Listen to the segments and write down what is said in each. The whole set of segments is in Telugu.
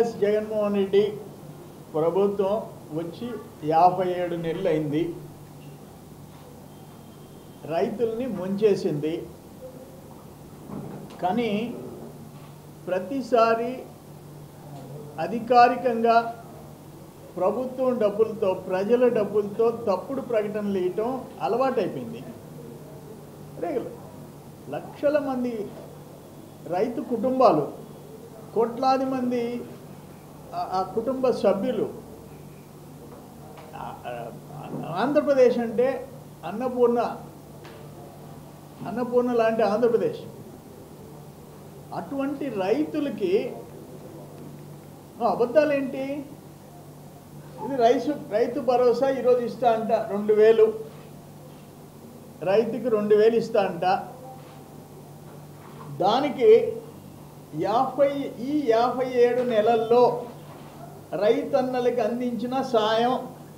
వైఎస్ జగన్మోహన్ రెడ్డి ప్రభుత్వం వచ్చి యాభై ఏడు నెలలు అయింది రైతుల్ని ముంచేసింది కానీ ప్రతిసారి అధికారికంగా ప్రభుత్వం డబ్బులతో ప్రజల డబ్బులతో తప్పుడు ప్రకటనలు ఇవ్వటం అలవాటైపోయింది రెగ్యులర్ లక్షల మంది రైతు కుటుంబాలు కోట్లాది మంది ఆ- ఆ కుటుంబ సభ్యులు ఆ- ఆ- ఆంధ్రప్రదేశ్ అంటే అన్నపూర్ణ అన్నపూర్ణ లాంటి ఆంధ్రప్రదేశ్ అటువంటి రైతులకి ఆ, అబద్ధాలేంటి ఇది రైతు రైతు భరోసా ఈరోజు ఇస్తా అంట రెండు వేలు రైతుకి రెండు వేలు ఇస్తా అంట దానికి యాభై ఈ యాభై ఏడు నెలల్లో రైతన్నలకి అందించిన సాయం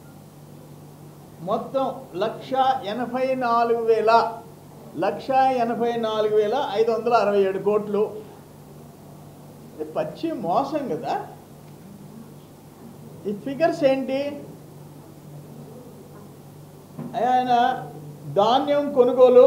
మొత్తం లక్ష ఎనభై నాలుగు వేల లక్ష ఎనభై నాలుగు వేల ఐదు వందల అరవై ఏడు కోట్లు ఇది పచ్చి మోసం కదా ఈ ఫిగర్స్ ఏంటి ఆయన ధాన్యం కొనుగోలు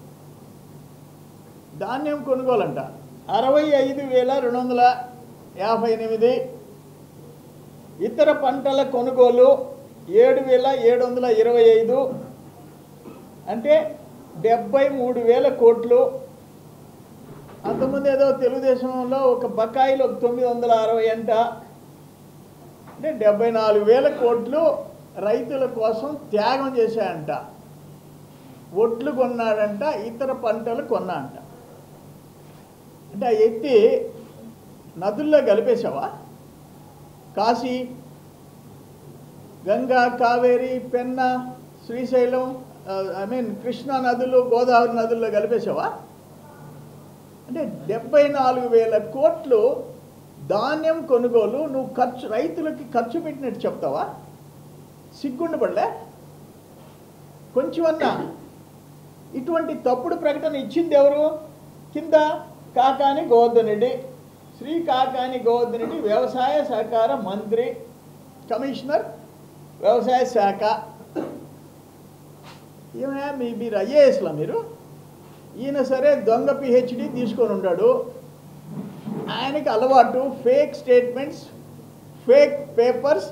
ధాన్యం కొనుగోలు అంట అరవై ఐదు వేల రెండు వందల యాభై ఎనిమిది ఇతర పంటల కొనుగోలు ఏడు వేల ఏడు వందల ఇరవై ఐదు అంటే డెబ్బై మూడు వేల కోట్లు అంతకుముందు ఏదో తెలుగుదేశంలో ఒక బకాయిలు ఒక తొమ్మిది వందల అరవై అంట అంటే డెబ్బై నాలుగు వేల కోట్లు రైతుల కోసం త్యాగం చేశాయంట ఒడ్లు కొన్నాడంట ఇతర పంటలు కొన్నా అంట అంటే ఆ ఎత్తి నదుల్లో కలిపేశావా కాశీ గంగా కావేరి పెన్న శ్రీశైలం ఐ మీన్ కృష్ణా నదులు గోదావరి నదుల్లో కలిపేశావా అంటే డెబ్బై నాలుగు వేల కోట్లు ధాన్యం కొనుగోలు నువ్వు ఖర్చు రైతులకి ఖర్చు పెట్టినట్టు చెప్తావా సిగ్గుండబడలే కొంచెమన్నా ఇటువంటి తప్పుడు ప్రకటన ఇచ్చింది ఎవరు కింద కాకాని గోవర్ధన్ రెడ్డి శ్రీ కాకాని గోవర్ధన్ రెడ్డి వ్యవసాయ సహకార మంత్రి కమిషనర్ వ్యవసాయ శాఖ ఏమయ్యా మీ మీరు ఐఏఎస్లా మీరు ఈయన సరే దొంగ పిహెచ్డి తీసుకొని ఉన్నాడు ఆయనకి అలవాటు fake statements fake papers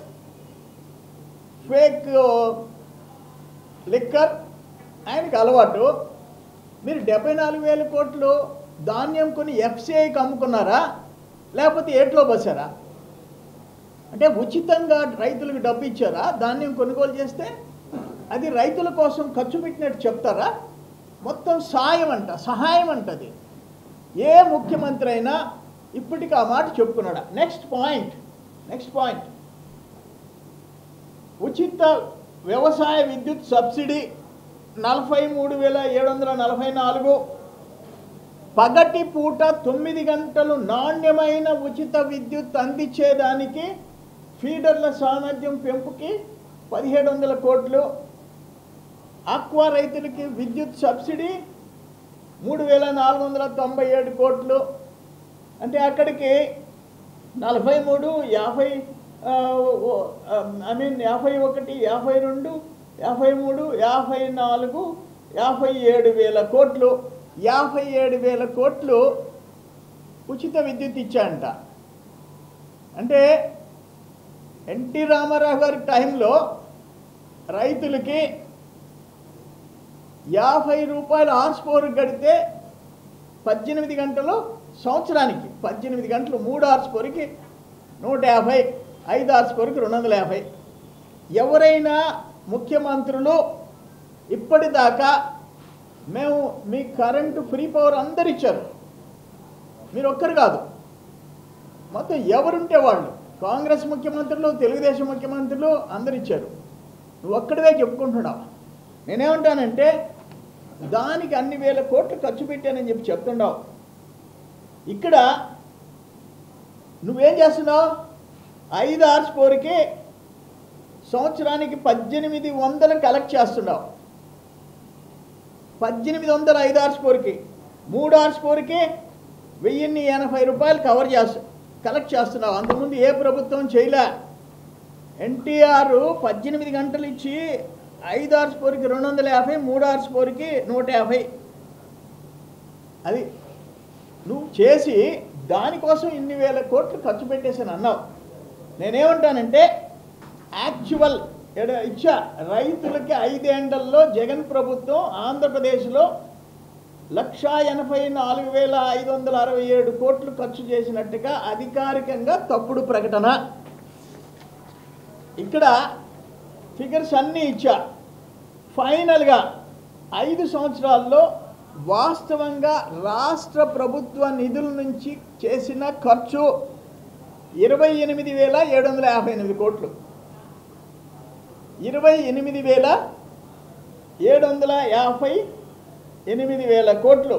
fake liquor ఆయనకి అలవాటు మీరు డెబ్బై నాలుగు వేల కోట్లు ధాన్యం కొని ఎఫ్సిఐకి అమ్ముకున్నారా లేకపోతే ఏట్లో బసారా అంటే ఉచితంగా రైతులకు డబ్బు ఇచ్చారా ధాన్యం కొనుగోలు చేస్తే అది రైతుల కోసం ఖర్చు పెట్టినట్టు చెప్తారా మొత్తం సాయం అంట సహాయం అంటది ఏ ముఖ్యమంత్రి అయినా ఇప్పటికి ఆ మాట చెప్పుకున్నాడా నెక్స్ట్ పాయింట్ నెక్స్ట్ పాయింట్ ఉచిత వ్యవసాయ విద్యుత్ సబ్సిడీ నలభై మూడు వేల ఏడు వందల నలభై నాలుగు పగటి పూట తొమ్మిది గంటలు నాణ్యమైన ఉచిత విద్యుత్ అందించేదానికి ఫీడర్ల సామర్థ్యం పెంపుకి పదిహేడు వందల కోట్లు ఆక్వా రైతులకి విద్యుత్ సబ్సిడీ మూడు వేల నాలుగు వందల తొంభై ఏడు కోట్లు అంటే అక్కడికి నలభై మూడు యాభై ఐ మీన్ యాభై ఒకటి యాభై రెండు యాభై మూడు యాభై నాలుగు యాభై ఏడు వేల కోట్లు యాభై ఏడు వేల కోట్లు ఉచిత విద్యుత్ ఇచ్చాయంట అంటే ఎన్టీ రామారావు గారి టైంలో రైతులకి యాభై రూపాయల హార్స్పవర్ గడితే పద్దెనిమిది గంటలు సంవత్సరానికి పద్దెనిమిది గంటలు మూడు హార్స్పవర్కి నూట యాభై ఐదు హార్స్పవర్కి రెండు వందల యాభై ఎవరైనా ముఖ్యమంత్రులు ఇప్పటిదాకా మేము మీ కరెంటు ఫ్రీ పవర్ అందరు ఇచ్చారు మీరు ఒక్కరు కాదు మొత్తం ఎవరుంటే వాళ్ళు కాంగ్రెస్ ముఖ్యమంత్రులు తెలుగుదేశం ముఖ్యమంత్రులు అందరు ఇచ్చారు నువ్వు ఒక్కడివే చెప్పుకుంటున్నావు నేనేమంటానంటే దానికి అన్ని వేల కోట్లు ఖర్చు పెట్టానని చెప్పి చెప్తున్నావు ఇక్కడ నువ్వేం చేస్తున్నావు ఐదు ఆర్స్ పోరుకి సంవత్సరానికి పద్దెనిమిది వందలు కలెక్ట్ చేస్తున్నావు పద్దెనిమిది వందల ఐదు ఆర్స్ పోరుకి మూడు ఆర్స్ పోరుకి వెయ్యిన్ని ఎనభై రూపాయలు కవర్ చేస్తా కలెక్ట్ చేస్తున్నావు అంతకుముందు ఏ ప్రభుత్వం చేయలే ఎన్టీఆర్ పద్దెనిమిది గంటలు ఇచ్చి ఐదు ఆర్స్ పోరికి రెండు వందల యాభై మూడు ఆర్స్ పోరికి నూట యాభై అది నువ్వు చేసి దానికోసం ఇన్ని వేల కోట్లు ఖర్చు పెట్టేసాను అన్నావు నేనేమంటానంటే యాక్చువల్ ఎడ- ఇచ్చా రైతులకి ఐదేండల్లో జగన్ ప్రభుత్వం ఆంధ్రప్రదేశ్లో లక్షా ఎనభై నాలుగు వేల ఐదు వందల అరవై ఏడు కోట్లు ఖర్చు చేసినట్టుగా అధికారికంగా తప్పుడు ప్రకటన ఇక్కడ ఫిగర్స్ అన్నీ ఇచ్చా ఫైనల్గా ఐదు సంవత్సరాల్లో వాస్తవంగా రాష్ట్ర ప్రభుత్వ నిధుల నుంచి చేసిన ఖర్చు ఇరవై ఎనిమిది వేల ఏడు వందల యాభై ఎనిమిది కోట్లు ఇరవై ఎనిమిది వేల ఏడు వందల యాభై ఎనిమిది వేల కోట్లు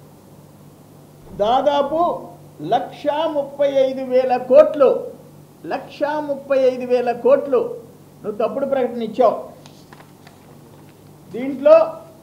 దాదాపు లక్ష ముప్పై ఐదు వేల కోట్లు లక్ష ముప్పై ఐదు వేల కోట్లు నువ్వు తప్పుడు ప్రకటన ఇచ్చావు దీంట్లో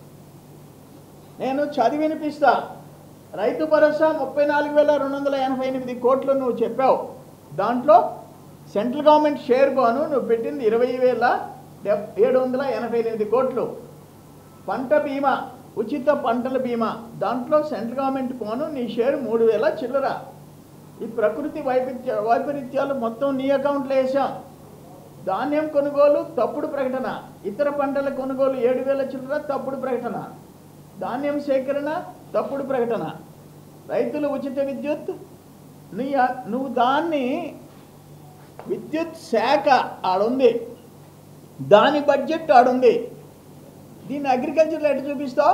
నేను చదివి వినిపిస్తా రైతు భరోసా ముప్పై నాలుగు వేల రెండు వందల ఎనభై ఎనిమిది కోట్లు నువ్వు చెప్పావు దాంట్లో సెంట్రల్ గవర్నమెంట్ షేర్ బాను నువ్వు పెట్టింది ఇరవై వేల డెబ్ ఏడు వందల ఎనభై ఎనిమిది కోట్లు పంట బీమా ఉచిత పంటల బీమా దాంట్లో సెంట్రల్ గవర్నమెంట్ పోను నీ షేర్ మూడు వేల చిల్లర ఈ ప్రకృతి వైపరీత్య వైపరీత్యాలు మొత్తం నీ అకౌంట్లో వేసాం ధాన్యం కొనుగోలు తప్పుడు ప్రకటన ఇతర పంటల కొనుగోలు ఏడు వేల చిల్లర తప్పుడు ప్రకటన ధాన్యం సేకరణ తప్పుడు ప్రకటన రైతులు ఉచిత విద్యుత్ నీ నువ్వు దాన్ని విద్యుత్ శాఖ ఆడుంది దాని బడ్జెట్ ఆడుంది దీన్ని అగ్రికల్చర్లో ఎట్లా చూపిస్తావు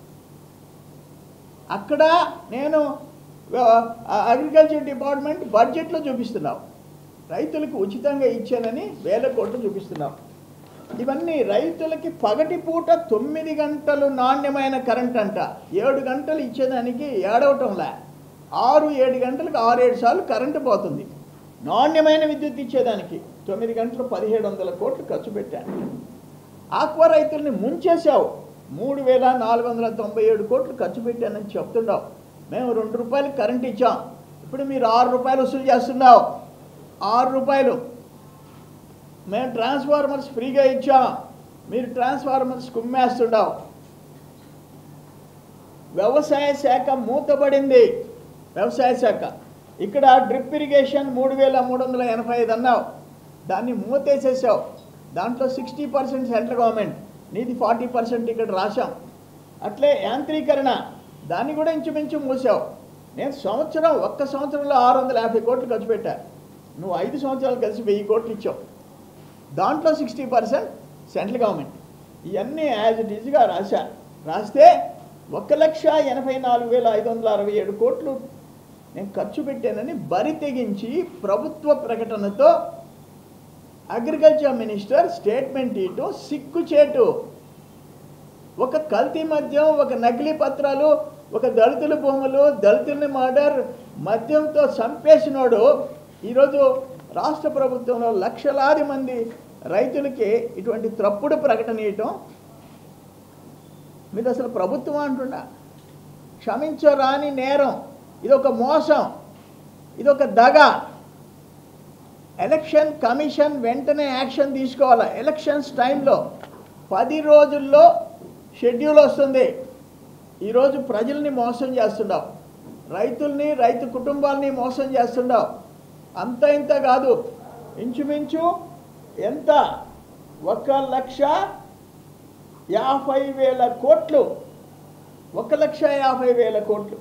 అక్కడ నేను అగ్రికల్చర్ డిపార్ట్మెంట్ బడ్జెట్లో చూపిస్తున్నావు రైతులకు ఉచితంగా ఇచ్చానని వేల కోట్లు చూపిస్తున్నావు ఇవన్నీ రైతులకి పగటి పూట తొమ్మిది గంటలు నాణ్యమైన కరెంట్ అంట ఏడు గంటలు ఇచ్చేదానికి ఏడవటంలే ఆరు ఏడు గంటలకు ఆరు ఏడు సార్లు కరెంటు పోతుంది నాణ్యమైన విద్యుత్ ఇచ్చేదానికి తొమ్మిది గంటలు పదిహేడు వందల కోట్లు ఖర్చు పెట్టాను ఆక్వా రైతుల్ని ముంచేశావు మూడు వేల నాలుగు వందల తొంభై ఏడు కోట్లు ఖర్చు పెట్టానని చెప్తున్నావు మేము రెండు రూపాయలు కరెంట్ ఇచ్చాం ఇప్పుడు మీరు ఆరు రూపాయలు వసూలు చేస్తున్నావు ఆరు రూపాయలు మేము ట్రాన్స్ఫార్మర్స్ ఫ్రీగా ఇచ్చాం మీరు ట్రాన్స్ఫార్మర్స్ కుమ్మేస్తున్నావు వ్యవసాయ శాఖ మూతబడింది వ్యవసాయ శాఖ ఇక్కడ డ్రిప్ ఇరిగేషన్ మూడు వేల మూడు వందల ఎనభై ఐదు అన్నావు దాన్ని మూతేసేసావు దాంట్లో సిక్స్టీ పర్సెంట్ సెంట్రల్ గవర్నమెంట్ నీది ఫార్టీ పర్సెంట్ ఇక్కడ రాశాం అట్లే యాంత్రీకరణ దాన్ని కూడా ఇంచుమించు మూసావు నేను సంవత్సరం ఒక్క సంవత్సరంలో ఆరు వందల యాభై కోట్లు ఖర్చు పెట్టా నువ్వు ఐదు సంవత్సరాలు కలిసి వెయ్యి కోట్లు ఇచ్చావు దాంట్లో సిక్స్టీ పర్సెంట్ సెంట్రల్ గవర్నమెంట్ ఇవన్నీ యాజ్ ఇట్ ఈజ్గా రాశా రాస్తే ఒక లక్ష ఎనభై నాలుగు వేల ఐదు వందల అరవై ఏడు కోట్లు నేను ఖర్చు పెట్టానని బరి తెగించి ప్రభుత్వ ప్రకటనతో అగ్రికల్చర్ మినిస్టర్ స్టేట్మెంట్ ఇటు సిగ్గుచేటు ఒక కల్తీ మద్యం ఒక నకిలీ పత్రాలు ఒక దళితుల భూములు దళితుల్ని మర్డర్ మద్యంతో చంపేసినోడు ఈరోజు రాష్ట్ర ప్రభుత్వంలో లక్షలాది మంది రైతులకి ఇటువంటి తప్పుడు ప్రకటన ఇవ్వటం మీరు అసలు ప్రభుత్వం అంటున్నా క్షమించరాని నేరం ఇది ఒక మోసం ఇది ఒక దగ ఎలక్షన్ కమిషన్ వెంటనే యాక్షన్ తీసుకోవాలి ఎలక్షన్స్ టైంలో పది రోజుల్లో షెడ్యూల్ వస్తుంది ఈరోజు ప్రజల్ని మోసం చేస్తున్నావు రైతుల్ని రైతు కుటుంబాలని మోసం చేస్తున్నావు అంత ఇంత కాదు ఇంచుమించు ఎంత ఒక లక్ష యాభై వేల కోట్లు ఒక లక్ష యాభై వేల కోట్లు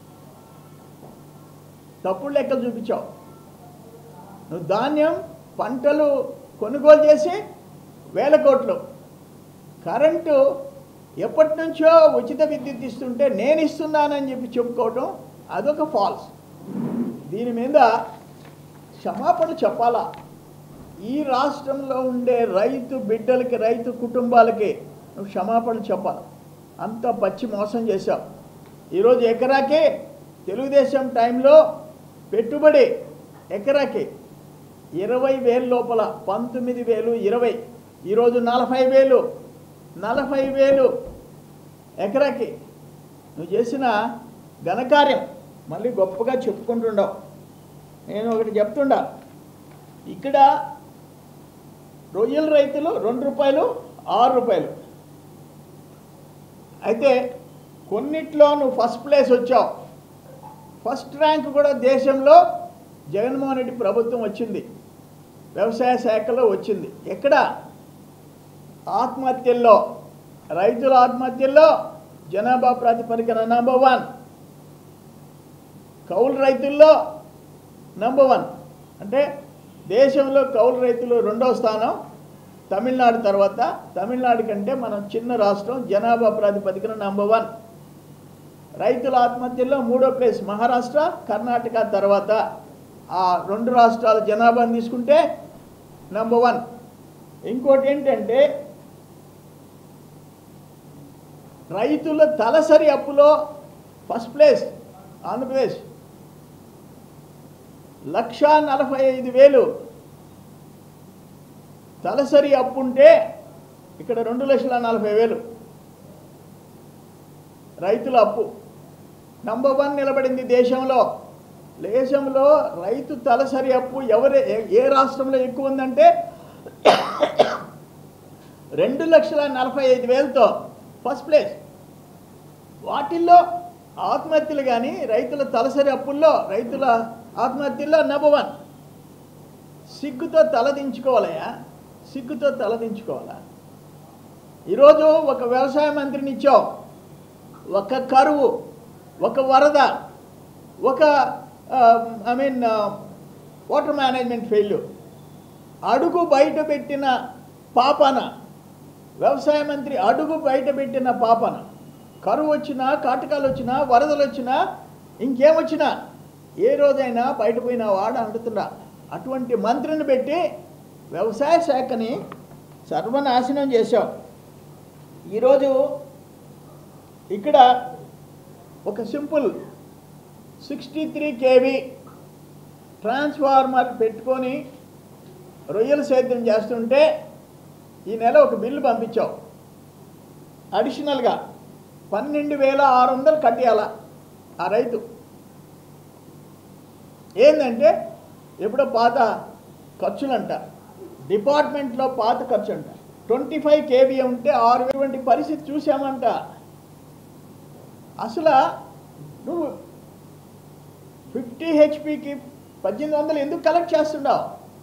తప్పుడు లెక్కలు చూపించావు నువ్వు ధాన్యం పంటలు కొనుగోలు చేసి వేల కోట్లు కరెంటు ఎప్పటి నుంచో ఉచిత విద్యుత్ ఇస్తుంటే నేను ఇస్తున్నానని చెప్పి చెప్పుకోవటం అదొక ఫాల్స్ దీని మీద క్షమాపణ చెప్పాలా ఈ రాష్ట్రంలో ఉండే రైతు బిడ్డలకి రైతు కుటుంబాలకి నువ్వు క్షమాపణ చెప్పాలి అంత పచ్చి మోసం చేశావు ఈరోజు ఎకరాకి తెలుగుదేశం టైంలో పెట్టుబడి ఎకరాకి ఇరవై వేల లోపల పంతొమ్మిది వేలు ఇరవై ఈరోజు నలభై వేలు నలభై వేలు ఎకరాకి నువ్వు చేసిన ఘనకార్యం మళ్ళీ గొప్పగా చెప్పుకుంటుండవు నేను ఒకటి చెప్తుండా ఇక్కడ రొయ్యల రైతులు రెండు రూపాయలు ఆరు రూపాయలు అయితే కొన్నిట్లో నువ్వు ఫస్ట్ ప్లేస్ వచ్చావు ఫస్ట్ ర్యాంక్ కూడా దేశంలో జగన్మోహన్ రెడ్డి ప్రభుత్వం వచ్చింది వ్యవసాయ శాఖలో వచ్చింది ఎక్కడ ఆత్మహత్యల్లో రైతుల ఆత్మహత్యల్లో జనాభా ప్రాతిపదికన నంబర్ వన్ కౌలు రైతుల్లో నంబర్ వన్ అంటే దేశంలో కౌలు రైతులు రెండో స్థానం తమిళనాడు తర్వాత తమిళనాడు కంటే మనం చిన్న రాష్ట్రం జనాభా ప్రాతిపదికన నంబర్ వన్ రైతుల ఆత్మహత్యల్లో మూడో ప్లేస్ మహారాష్ట్ర కర్ణాటక తర్వాత ఆ రెండు రాష్ట్రాల జనాభాను తీసుకుంటే నంబర్ వన్ ఇంకోటి ఏంటంటే రైతుల తలసరి అప్పులో ఫస్ట్ ప్లేస్ ఆంధ్రప్రదేశ్ లక్ష నలభై ఐదు వేలు తలసరి అప్పు ఉంటే ఇక్కడ రెండు లక్షల నలభై వేలు రైతుల అప్పు నంబర్ వన్ నిలబడింది దేశంలో దేశంలో రైతు తలసరి అప్పు ఎవరు ఏ- ఏ రాష్ట్రంలో ఎక్కువ ఉందంటే రెండు లక్షల నలభై ఐదు వేలతో ఫస్ట్ ప్లేస్ వాటిల్లో ఆత్మహత్యలు కానీ రైతుల తలసరి అప్పుల్లో రైతుల ఆత్మహత్యల్లో నెంబర్ వన్ సిగ్గుతో తలదించుకోవాలయా సిగ్గుతో తలదించుకోవాలా ఈరోజు ఒక వ్యవసాయ మంత్రిని ఇచ్చావు ఒక కరువు ఒక వరద ఒక I mean water management failure అడుగు బయట పెట్టిన పాపన వ్యవసాయ మంత్రి అడుగు బయట పెట్టిన పాపన కరువు వచ్చినా కాటకాలు వచ్చినా వరదలు వచ్చినా ఇంకేమొచ్చినా ఏ రోజైనా బయటపోయిన వాడు అంటున్నా అటువంటి మంత్రిని పెట్టి వ్యవసాయ శాఖని సర్వనాశనం చేశావు ఈరోజు ఇక్కడ ఒక simple sixty three KV transformer పెట్టుకొని రొయ్యల సేద్యం చేస్తుంటే ఈ నెల ఒక బిల్లు పంపించావు అడిషనల్గా పన్నెండు వేల ఆరు వందలు కట్టేయాల ఆ రైతు ఏంటంటే ఎప్పుడో పాత ఖర్చులంట డిపార్ట్మెంట్లో పాత ఖర్చు అంట ట్వంటీ ఫైవ్ కేవీ ఉంటే ఆరు వేటువంటి పరిస్థితి చూసామంట అసలు నువ్వు ఫిఫ్టీ హెచ్పికి పద్దెనిమిది వందలు ఎందుకు కలెక్ట్ చేస్తున్నావు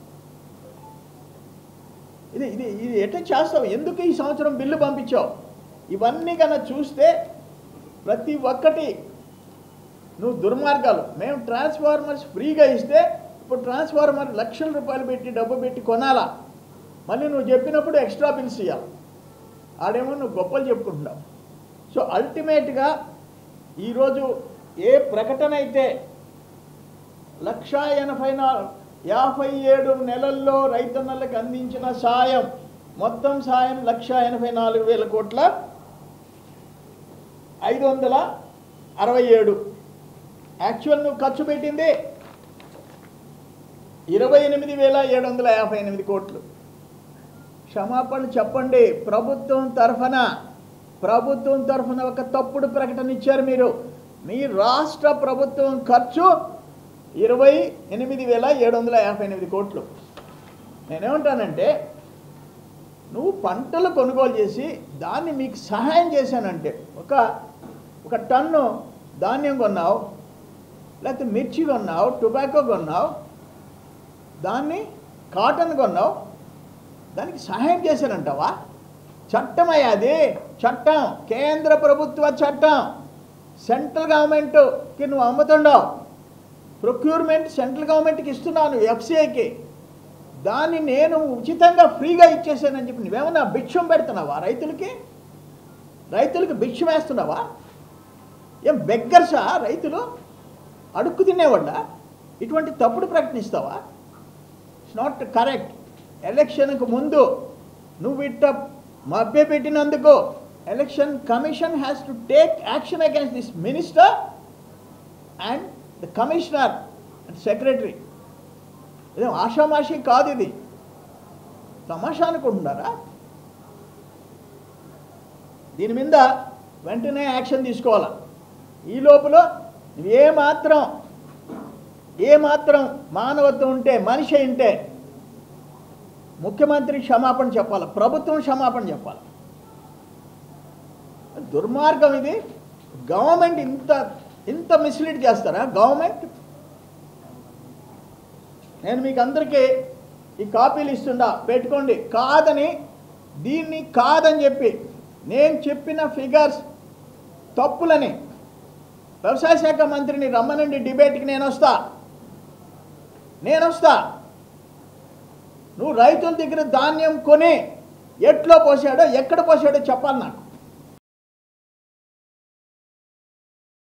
ఇది ఇది ఇది ఎట్లా చేస్తావు ఎందుకు ఈ సంవత్సరం బిల్లు పంపించావు ఇవన్నీ కన్నా చూస్తే ప్రతి ఒక్కటి నువ్వు దుర్మార్గాలు మేము ట్రాన్స్ఫార్మర్స్ ఫ్రీగా ఇస్తే ఇప్పుడు ట్రాన్స్ఫార్మర్ లక్షల రూపాయలు పెట్టి డబ్బు పెట్టి కొనాలా మళ్ళీ నువ్వు చెప్పినప్పుడు ఎక్స్ట్రా బిల్స్ ఇవ్వాలి ఆడేమో నువ్వు గొప్పలు చెప్పుకుంటున్నావు సో అల్టిమేట్గా ఈరోజు ఏ ప్రకటన అయితే లక్ష ఎనభై నాలుగు యాభై ఏడు నెలల్లో రైతన్నలకు అందించిన సాయం మొత్తం సాయం లక్ష ఎనభై నాలుగు వేల కోట్ల ఐదు వందల అరవై ఏడు యాక్చువల్ నువ్వు ఖర్చు పెట్టింది ఇరవై ఎనిమిది వేల ఏడు వందల యాభై ఎనిమిది కోట్లు క్షమాపణ చెప్పండి ప్రభుత్వం తరఫున ప్రభుత్వం తరఫున ఒక తప్పుడు ప్రకటన ఇచ్చారు మీరు మీ రాష్ట్ర ప్రభుత్వం ఖర్చు ఇరవై ఎనిమిది వేల ఏడు వందల యాభై ఎనిమిది కోట్లు నేనేమంటానంటే నువ్వు పంటలు కొనుగోలు చేసి దాన్ని మీకు సహాయం చేశానంటే ఒక ఒక టన్ను ధాన్యం కొన్నావు లేకపోతే మిర్చి కొన్నావు టొబాకో కొన్నావు దాన్ని కాటన్ కొన్నావు దానికి సహాయం చేశానంటావా చట్టమయ్యా అది చట్టం కేంద్ర ప్రభుత్వ చట్టం సెంట్రల్ గవర్నమెంట్కి నువ్వు అమ్ముతుండవు ప్రొక్యూర్మెంట్ సెంట్రల్ గవర్నమెంట్కి ఇస్తున్నాను ఎఫ్సిఐకి దాన్ని నేను ఉచితంగా ఫ్రీగా ఇచ్చేసానని చెప్పి నువ్వేమన్నా భిక్షం పెడుతున్నావా రైతులకి రైతులకి భిక్షం వేస్తున్నావా ఏం బెగ్గర్సా రైతులు అడుక్కు తినేవాళ్ళ ఇటువంటి తప్పుడు ప్రకటిస్తావా ఇట్స్ నాట్ కరెక్ట్ ఎలక్షన్కు ముందు నువ్వు ఇట్ట మభ్యపెట్టినందుకు election commission has to take action against this minister and the commissioner and secretary ఇదే ఆషామాషి కాదు ఇది తమాషా అనుకుంటున్నారా దీని మీద వెంటనే యాక్షన్ తీసుకోవాలా ఈ లోపల నువ్వేమాత్రం ఏమాత్రం మానవత్వం ఉంటే మనిషి ఉంటే ముఖ్యమంత్రి క్షమాపణ చెప్పాలి ప్రభుత్వం క్షమాపణ చెప్పాలి దుర్మార్గం ఇది గవర్నమెంట్ ఇంత ఇంత మిస్లీడ్ చేస్తారా గవర్నమెంట్ నేను మీకు అందరికీ ఈ కాపీలు ఇస్తుండా పెట్టుకోండి కాదని దీన్ని కాదని చెప్పి నేను చెప్పిన ఫిగర్స్ తప్పులని వ్యవసాయ శాఖ మంత్రిని రమ్మనండి డిబేట్కి నేను వస్తా నేను వస్తా నువ్వు రైతుల దగ్గర ధాన్యం కొని ఎట్లో పోసాడో ఎక్కడ పోసాడో చెప్పాలి నాకు